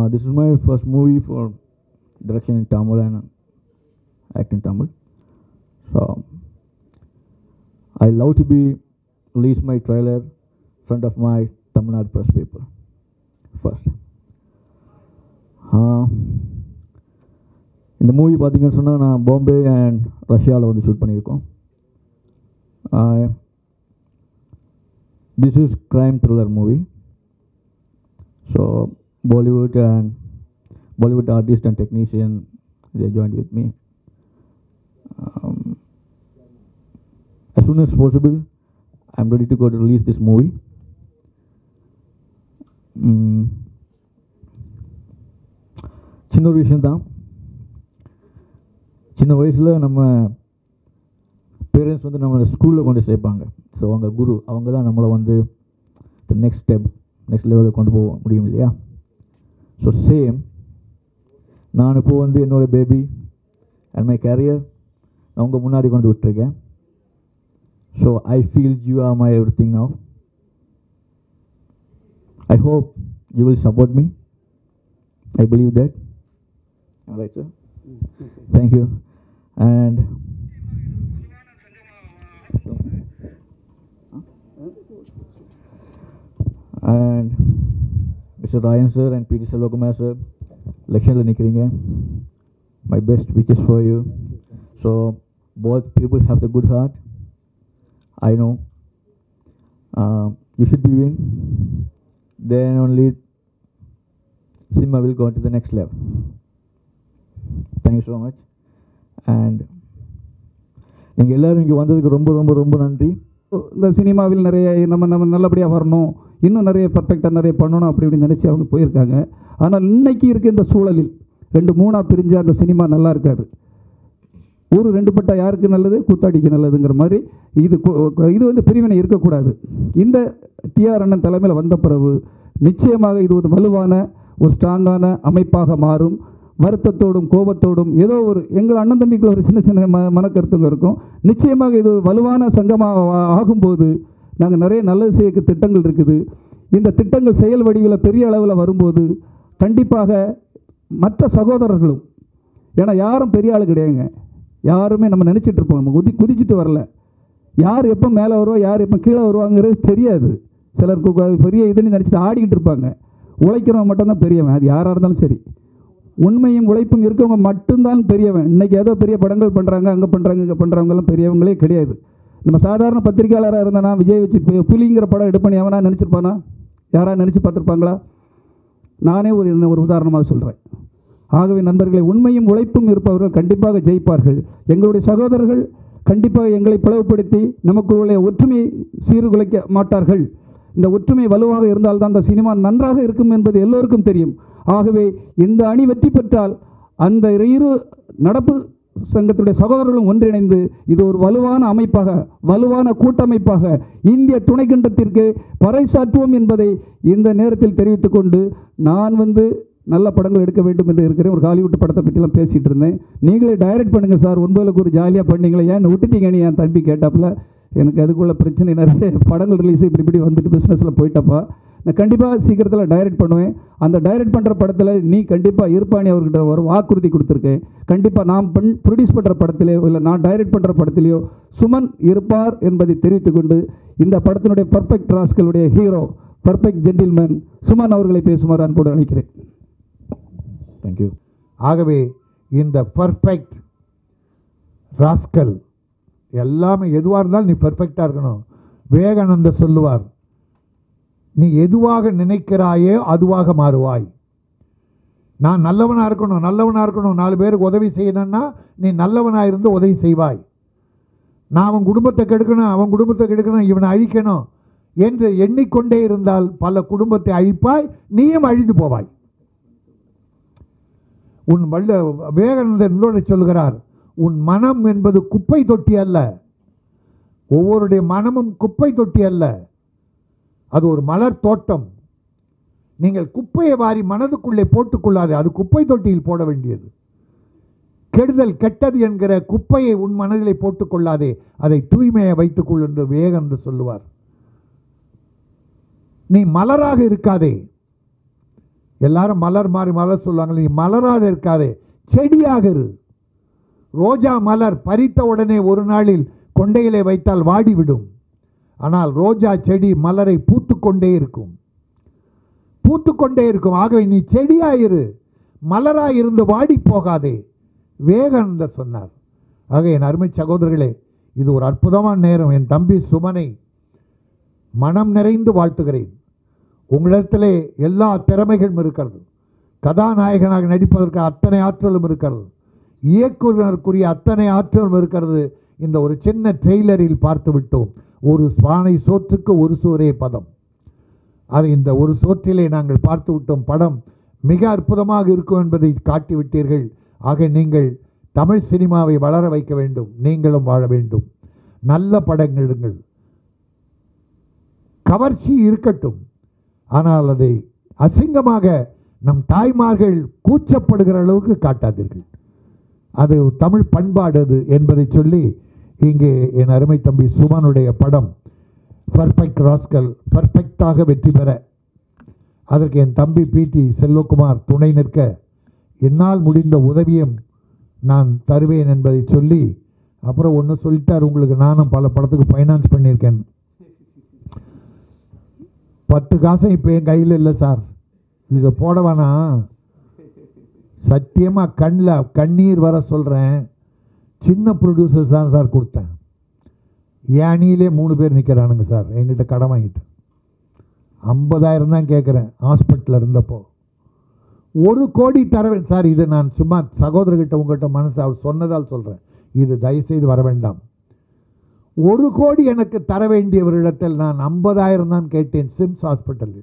this is my first movie for direction in Tamil and acting Tamil. So I love to be release my trailer in front of my Tamil Nadu press people first. Uh, இந்த movie பார்த்தீங்கன்னு சொன்னால் நான் Bombay and ரஷ்யாவில் வந்து shoot பண்ணியிருக்கோம் this is crime thriller movie so Bollywood and Bollywood artist and technician they joined with me um, as soon as possible i'm ready to go to release this movie mm. சின்ன ஒரு விஷயந்தான் சின்ன வயசில் நம்ம பேரண்ட்ஸ் வந்து நம்மளை ஸ்கூலில் கொண்டு சேர்ப்பாங்க ஸோ அவங்க குரு அவங்க தான் நம்மளை வந்து நெக்ஸ்ட் ஸ்டெப் நெக்ஸ்ட் லெவலுக்கு கொண்டு போக முடியும் இல்லையா ஸோ சேம் நான் இப்போ வந்து என்னோட பேபி அண்ட் மை கேரியர் நான் உங்கள் முன்னாடி கொண்டு விட்டுருக்கேன் so I feel you are my everything now I hope you will support me I believe that right sir thank you and and Mr. Ryan sir and P.T. Selvakumar sir, எலெக்ஷனில் நிற்கிறீங்க my best wishes for you so both people have the good heart I know you should be win then only cinema will go to the next level. Thank you so much. And நீங்கள் எல்லோரும் இங்கே வந்ததுக்கு ரொம்ப ரொம்ப ரொம்ப நன்றி இந்த சினிமாவில் நிறைய நம்ம நம்ம நல்லபடியாக வரணும் இன்னும் நிறைய பர்ஃபெக்டாக நிறைய பண்ணணும் அப்படி இப்படி நினச்சி அவங்க போயிருக்காங்க ஆனால் இன்னைக்கு இருக்க இந்த சூழலில் ரெண்டு மூணாக பிரிஞ்ச அந்த சினிமா நல்லா இருக்காது ஊர் ரெண்டு பட்டா யாருக்கு நல்லது கூத்தாடிக்கு நல்லதுங்கிற மாதிரி இது கு- இது வந்து பிரிவினை இருக்கக்கூடாது இந்த டிஆர் அண்ணன் தலைமையில் வந்த பிறகு நிச்சயமாக இது ஒரு வலுவான ஒரு ஸ்ட்ராங்கான அமைப்பாக மாறும் வருத்தத்தோடும் கோபத்தோடும் ஏதோ ஒரு எங்கள் அண்ணன் தம்பிக்குள்ள ஒரு சின்ன சின்ன ம மனக்கருத்துங்க இருக்கும் நிச்சயமாக இது வலுவான சங்கமாக ஆ- ஆகும்போது நாங்கள் நிறைய நல்லது செய்ய திட்டங்கள் இருக்குது இந்த திட்டங்கள் செயல் வடிவில் பெரிய அளவில் வரும்போது கண்டிப்பாக மற்ற சகோதரர்களும் ஏன்னா யாரும் பெரிய ஆள் கிடையாதுங்க யாருமே நம்ம நினச்சிட்டு இருப்போம் நம்ம குதி குதிச்சுட்டு வரல யார் எப்போ மேலே வருவா யார் எப்போ கீழே வருவாங்கிறது தெரியாது சிலருக்கு கு- பெரிய இதுன்னு நினச்சிட்டு ஆடிக்கிட்டு இருப்பாங்க உழைக்கிறவன் மட்டும்தான் பெரியவன் அது யாராக இருந்தாலும் சரி உண்மையும் உழைப்பும் இருக்கவங்க மட்டும்தான் பெரியவன் இன்னைக்கு ஏதோ பெரிய படங்கள் பண்ணுறாங்க அங்கே பண்ணுறாங்க இங்கே பண்ணுறவங்கலாம் பெரியவங்களே கிடையாது நம்ம சாதாரண பத்திரிக்கையாளராக இருந்தானா விஜய் வச்சு பு- புலிங்கிற படம் எடுப்பண்ணி எவனா நினச்சிருப்பானா யாரா நினச்சி பார்த்துருப்பாங்களா நானே ஒரு இந்த ஒரு உதாரணமாக சொல்கிறேன் ஆகவே நண்பர்களை உண்மையும் உழைப்பும் இருப்பவர்கள் கண்டிப்பாக ஜெயிப்பார்கள் எங்களுடைய சகோதரர்கள் கண்டிப்பாக எங்களை பிளவுபடுத்தி நமக்குள்ளே ஒற்றுமையை சீர்குலைக்க மாட்டார்கள் இந்த ஒற்றுமை வலுவாக இருந்தால்தான் இந்த சினிமா நன்றாக இருக்கும் என்பது எல்லோருக்கும் தெரியும் ஆகவே இந்த அணி வெற்றி பெற்றால் அந்த இரு நடப்பு சங்கத்துடைய சகோதரர்களும் ஒன்றிணைந்து இது ஒரு வலுவான அமைப்பாக வலுவான கூட்டமைப்பாக இந்திய துணைக்கண்டத்திற்கு பறைசாற்றுவோம் என்பதை இந்த நேரத்தில் தெரிவித்துக் கொண்டு நான் வந்து நல்ல படங்கள் எடுக்க வேண்டும் என்று இருக்கிறேன் ஒரு ஹாலிவுட் படத்தை பற்றிலாம் பேசிகிட்டு இருந்தேன் நீங்களே டைரக்ட் பண்ணுங்கள் சார் ஒன்பதுக்கு ஒரு ஜாலியாக பண்ணீங்களே ஏன் விட்டுட்டீங்கன்னு என் தம்பி கேட்டாப்புல எனக்கு அதுக்குள்ள பிரச்சனை நிறைய படங்கள் ரிலீஸ் இப்படி இப்படி வந்துட்டு பிஸ்னஸில் போயிட்டப்பா நான் கண்டிப்பாக சீக்கிரத்தில் டைரக்ட் பண்ணுவேன் அந்த டைரக்ட் பண்ணுற படத்தில் நீ கண்டிப்பாக இருப்பானி அவர்கிட்ட ஒரு வாக்குறுதி கொடுத்துருக்கேன் கண்டிப்பாக நான் பண் ப்ரொடியூஸ் பண்ணுற படத்திலேயோ இல்லை நான் டைரக்ட் பண்ணுற படத்திலேயோ சுமன் இருப்பார் என்பதை தெரிவித்துக்கொண்டு இந்த படத்தினுடைய பர்ஃபெக்ட் ராஸ்களுடைய ஹீரோ பர்ஃபெக்ட் ஜென்டில்மேன் சுமன் அவர்களை பேசுமாறு அன்போடு அழைக்கிறேன் தேங்க்யூ ஆகவே இந்த பர்ஃபெக்ட் ராஸ்கல் எல்லாமே எதுவாக இருந்தாலும் நீ பர்ஃபெக்டாக இருக்கணும் விவேகானந்தர் சொல்லுவார் நீ எதுவாக நினைக்கிறாயோ அதுவாக மாறுவாய் நான் நல்லவனாக இருக்கணும் நல்லவனாக இருக்கணும் நாலு பேருக்கு உதவி செய்யணும்னா நீ நல்லவனாக இருந்து உதவி செய்வாய் நான் அவன் குடும்பத்தை கெடுக்கணும் அவன் குடும்பத்தை கெடுக்கணும் இவனை அழிக்கணும் என்று எண்ணிக்கொண்டே இருந்தால் பல குடும்பத்தை அழிப்பாய் நீயும் அழிந்து போவாய் உன் வல்ல விவேகானந்தர் இன்னொரு சொல்கிறார் உன் மனம் என்பது குப்பை தொட்டி அல்ல ஒவ்வொருடைய மனமும் குப்பை தொட்டி அல்ல அது ஒரு மலர் தோட்டம் நீங்கள் குப்பையை வாரி மனதுக்குள்ளே போட்டுக்கொள்ளாது அது குப்பை தொட்டியில் போட வேண்டியது கெடுதல் கெட்டது என்கிற குப்பையை உன் மனதிலே போட்டுக்கொள்ளாதே அதை தூய்மையை வைத்துக்கொள் என்று விவேகானந்தர் சொல்லுவார் நீ மலராக இருக்காதே எல்லாரும் மலர் மாறி மலர் சொல்லுவாங்க நீ மலராத இருக்காதே செடியாக இரு ரோஜா மலர் பறித்த உடனே ஒரு நாளில் கொண்டையிலே வைத்தால் வாடிவிடும் ஆனால் ரோஜா செடி மலரை பூத்துக்கொண்டே இருக்கும் பூத்துக்கொண்டே இருக்கும் ஆகவே நீ செடியாயிரு மலராய் இருந்து வாடி போகாதே வேகானந்தர் சொன்னார் ஆக என் அருமை சகோதரர்களே இது ஒரு அற்புதமான நேரம் என் தம்பி சுமனை மனம் நிறைந்து வாழ்த்துகிறேன் உங்களிடத்திலே எல்லா திறமைகளும் இருக்கிறது கதாநாயகனாக நடிப்பதற்கு அத்தனை ஆற்றலும் இருக்கிறது இயக்குனருக்குரிய அத்தனை ஆற்றலும் இருக்கிறது இந்த ஒரு சின்ன ட்ரெய்லரில் பார்த்து விட்டோம் ஒரு பானை சோற்றுக்கு ஒரு சோரே பதம் அது இந்த ஒரு சோற்றிலே நாங்கள் பார்த்து விட்டோம் படம் மிக அற்புதமாக இருக்கும் என்பதை காட்டிவிட்டீர்கள் ஆக நீங்கள் தமிழ் சினிமாவை வளர வைக்க வேண்டும் நீங்களும் வாழ வேண்டும் நல்ல படங்கள் எடுங்கள் கவர்ச்சி இருக்கட்டும் ஆனால் அதை அசிங்கமாக நம் தாய்மார்கள் கூச்சப்படுகிற அளவுக்கு காட்டாதீர்கள் அது தமிழ் பண்பாடு அது என்பதை சொல்லி இங்கே என் அருமை தம்பி சுமனுடைய படம் பர்ஃபெக்ட் ராஸ்கல் பர்ஃபெக்டாக வெற்றி பெற அதற்கு என் தம்பி பிடி செல்வகுமார் துணை நிற்க என்னால் முடிந்த உதவியும் நான் தருவேன் என்பதை சொல்லி அப்புறம் ஒன்று சொல்லிட்டார் உங்களுக்கு நானும் பல படத்துக்கு ஃபைனான்ஸ் பண்ணியிருக்கேன் பத்து காசும் இப்போ என் கையில் இல்லை சார் இதை போட வேணாம் சத்தியமாக கண்ணில் கண்ணீர் வர சொல்கிறேன் சின்ன ப்ரொடியூசர்ஸ் தான் சார் கொடுத்தேன் என் அணியிலே மூணு பேர் நிற்கிறானுங்க சார் எங்கிட்ட கடன் வாங்கிட்டு ஐம்பதாயிரம் தான் கேட்குறேன் ஹாஸ்பிட்டலில் இருந்தப்போ ஒரு கோடி தர வே- சார் இது நான் சும்மா சகோதரர்கிட்ட உங்கள்கிட்ட மனசு அவர் சொன்னதால் சொல்கிறேன் இது தயவுசெய்து வர வேண்டாம் ஒரு கோடி எனக்கு தர வேண்டியவரிடத்தில் நான் ஐம்பதாயிரம் தான் கேட்டேன் சிம்ஸ் ஹாஸ்பிட்டலில்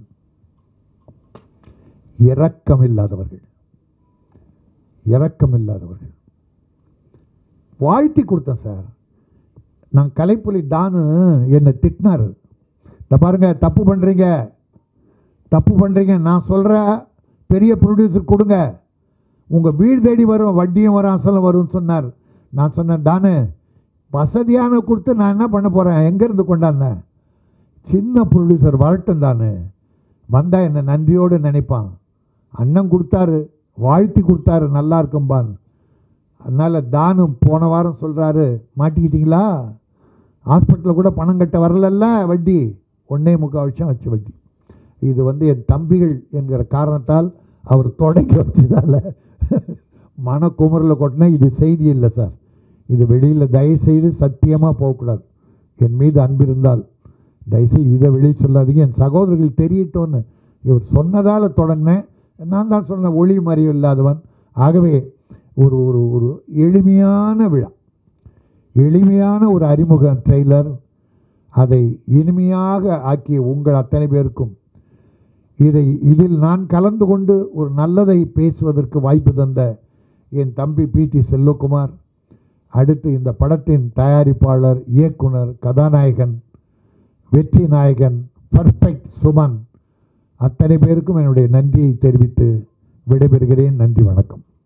இரக்கம் இல்லாதவர்கள் இரக்கம் இல்லாதவர்கள் வாழ்த்தி கொடுத்தேன் சார் நான் கலைப்புலி டானு என்னை திட்டினார் இந்த பாருங்க தப்பு பண்ணுறீங்க தப்பு பண்ணுறீங்க நான் சொல்கிற பெரிய ப்ரொடியூசர் கொடுங்க உங்கள் வீடு தேடி வரும் வட்டியும் வரும் அசலும் வரும்னு சொன்னார் நான் சொன்னேன் தானு வசதியான கொடுத்து நான் என்ன பண்ண போகிறேன் எங்கேருந்து கொண்டாந்தேன் சின்ன ப்ரொடியூசர் வரட்டும் தானு வந்தால் என்னை நன்றியோடு நினைப்பான் அண்ணன் கொடுத்தாரு வாழ்த்தி கொடுத்தாரு நல்லா இருக்கும்பான் அதனால் தானு போன வாரம் சொல்கிறாரு மாட்டிக்கிட்டீங்களா ஹாஸ்பிட்டலில் கூட பணம் கட்ட வரலல்ல வட்டி ஒன்றே முக்கால் வருஷம் வச்சு வட்டி இது வந்து என் தம்பிகள் என்கிற காரணத்தால் அவர் தொடங்கி வச்சதால மனக்குமுறில் கொட்டினா இது செய்தி இல்லை சார் இது வெளியில் தயவுசெய்து சத்தியமாக போகக்கூடாது என் மீது அன்பு இருந்தால் தயவுசெய்து இதை வெளியே சொல்லாதீங்க என் சகோதரர்கள் தெரியட்டோன்னு இவர் சொன்னதால் தொடங்கினேன் நான் தான் சொன்னேன் ஒளி மறைவு இல்லாதவன் ஆகவே ஒரு ஒரு ஒரு எளிமையான விழா எளிமையான ஒரு அறிமுக ட்ரெய்லர் அதை இனிமையாக ஆக்கிய உங்கள் அத்தனை பேருக்கும் இதை இதில் நான் கலந்து கொண்டு ஒரு நல்லதை பேசுவதற்கு வாய்ப்பு தந்த என் தம்பி பிடி செல்வகுமார் அடுத்து இந்த படத்தின் தயாரிப்பாளர் இயக்குனர் கதாநாயகன் வெற்றி நாயகன் பர்ஃபெக்ட் சுமன் அத்தனை பேருக்கும் என்னுடைய நன்றியை தெரிவித்து விடைபெறுகிறேன் நன்றி வணக்கம்